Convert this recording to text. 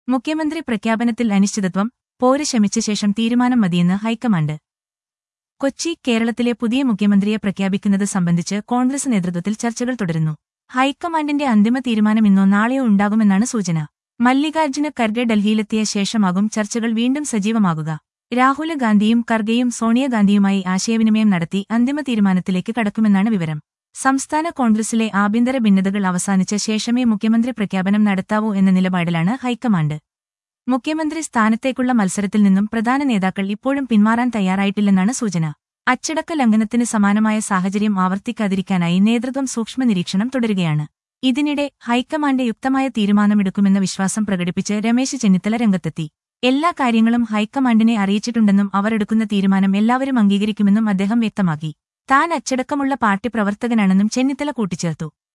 മുഖ്യമന്ത്രി പ്രഖ്യാപനത്തിൽ അനിശ്ചിതത്വം പോര് ശമിച്ച ശേഷം തീരുമാനം മതിയെന്ന് ഹൈക്കമാൻഡ് കൊച്ചി കേരളത്തിലെ പുതിയ മുഖ്യമന്ത്രിയെ പ്രഖ്യാപിക്കുന്നത് സംബന്ധിച്ച് കോൺഗ്രസ് നേതൃത്വത്തിൽ ചർച്ചകൾ തുടരുന്നു ഹൈക്കമാൻഡിന്റെ അന്തിമ തീരുമാനം ഇന്നോ നാളെയോ ഉണ്ടാകുമെന്നാണ് സൂചന മല്ലികാർജ്ജുന ഖർഗെ ഡൽഹിയിലെത്തിയ ശേഷമാകും ചർച്ചകൾ വീണ്ടും സജീവമാകുക രാഹുൽ ഗാന്ധിയും ഖർഗെയും സോണിയാഗാന്ധിയുമായി ആശയവിനിമയം നടത്തി അന്തിമ തീരുമാനത്തിലേക്ക് കടക്കുമെന്നാണ് വിവരം സംസ്ഥാന കോൺഗ്രസിലെ ആഭ്യന്തര ഭിന്നതകൾ അവസാനിച്ച ശേഷമേ മുഖ്യമന്ത്രി പ്രഖ്യാപനം നടത്താവൂ എന്ന നിലപാടിലാണ് ഹൈക്കമാൻഡ് മുഖ്യമന്ത്രി സ്ഥാനത്തേക്കുള്ള മത്സരത്തിൽ നിന്നും പ്രധാന നേതാക്കൾ ഇപ്പോഴും പിന്മാറാൻ തയ്യാറായിട്ടില്ലെന്നാണ് സൂചന അച്ചടക്ക ലംഘനത്തിന് സമാനമായ സാഹചര്യം ആവർത്തിക്കാതിരിക്കാനായി നേതൃത്വം സൂക്ഷ്മ നിരീക്ഷണം തുടരുകയാണ് ഇതിനിടെ ഹൈക്കമാൻഡ് യുക്തമായ തീരുമാനമെടുക്കുമെന്ന വിശ്വാസം പ്രകടിപ്പിച്ച് രമേശ് ചെന്നിത്തല രംഗത്തെത്തി എല്ലാ കാര്യങ്ങളും ഹൈക്കമാൻഡിനെ അറിയിച്ചിട്ടുണ്ടെന്നും അവർ എടുക്കുന്ന തീരുമാനം എല്ലാവരും അംഗീകരിക്കുമെന്നും അദ്ദേഹം വ്യക്തമാക്കി താൻ അച്ചടക്കമുള്ള പാർട്ടി പ്രവർത്തകനാണെന്നും ചെന്നിത്തല കൂട്ടിച്ചേർത്തു